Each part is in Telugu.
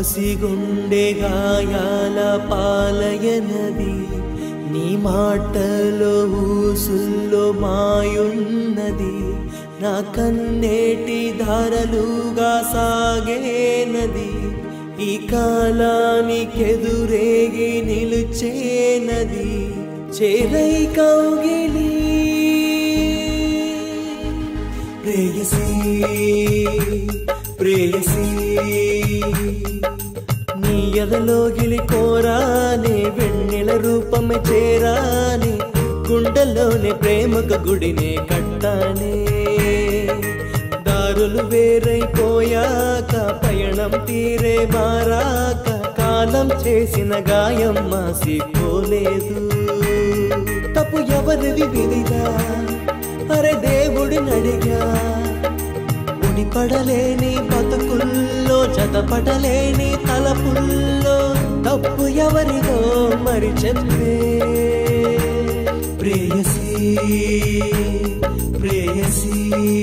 పసిగుండె గాయాల పాలయనది నీ మాటలో ఊసుల్లో మాయున్నది నా కన్నేటి ధారలుగా సాగేనది ఈ కాలానికెదురేగి నిలుచేనది చేరై కౌగిలి ప్రేయసీ ప్రేయసీ నీ ఎదలో గిలి కోరానే వెన్నెల రూపమే చేరానే గుండెల్లోనే ప్రేమకు గుడినే కట్టానే దారులు వేరైపోయాక పయనం తీరే మారాక కాలం చేసిన గాయం మాసిపోలేదు తప్పు ఎవరిది విధిగా అరే దేవుడి నడిగా ముడిపడలేని బతుకుల్లో జతపడలేని తలపుల్లో తప్పు ఎవరిదో మరి చెప్పే ప్రేయసీ ప్రేయసీ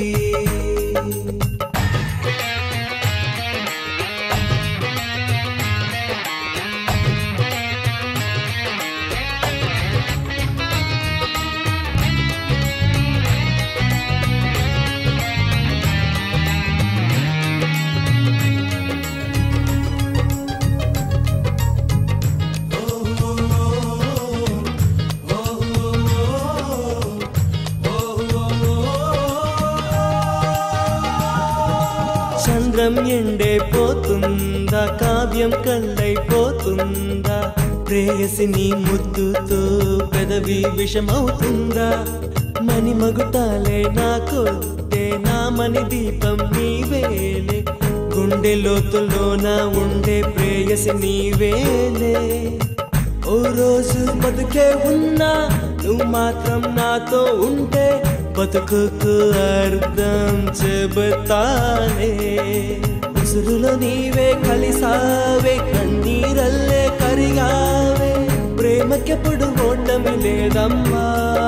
చంద్రం ఎండే పోతుందా కావ్యం కళ్ళైపోతుందా ప్రేయసి నీ ముద్దుతో పెదవి విషమవుతుందా మణి మగుటాలే నా కొద్దే నా మణి దీపం నీవేలే గుండె లోతులోన ఉండే ప్రేయసి నీవేలే ఓ రోజు బతుకే ఉన్నా నువ్వు మాత్రం నాతో ఉంటే బతుకుకు అర్థం చెబుతానే ఉసురులో నీవే కలిసావే కన్నీరల్లే కరిగావే ప్రేమకెప్పుడు ఓటమి లేదమ్మా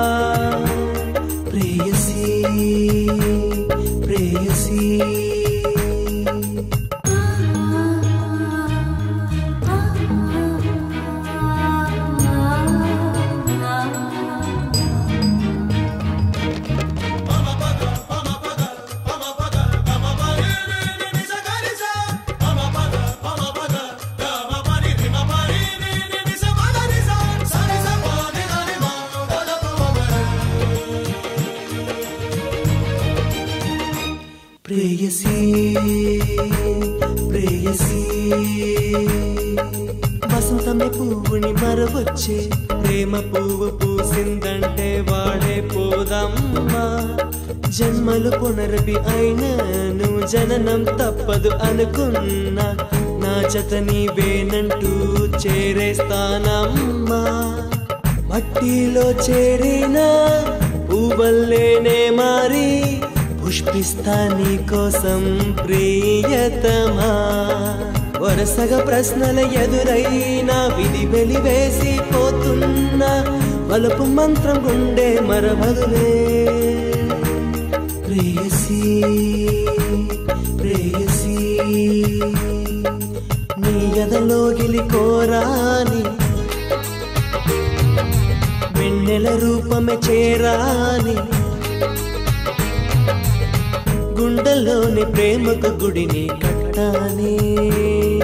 ప్రేయసీ ప్రేయసీ ప్రేయసీ ప్రేయసీ వసంతమే పువ్వుని మరవచ్చే ప్రేమ పువ్వు పూసిందంటే వాడే పోదమ్మా జన్మలు పునరపి అయినను జననం తప్పదు అనుకున్నా నా జత నీవేనంటూ చేరేస్తానమ్మా మట్టిలో చేరిన పువ్వల్లేనే మారి పుష్పిస్తా నీ కోసం ప్రియతమా వరుసగా ప్రశ్నల ఎదురైనా విధి వెలివేసి పోతున్నా వలపు మంత్రం గుండె మరవదులే ప్రేయసీ ప్రేయసీ నీ ఎదలో గిలి కోరాని వెన్నెల రూపమే చేరాని గుండెలోని ప్రేమకు గుడిని కట్టానే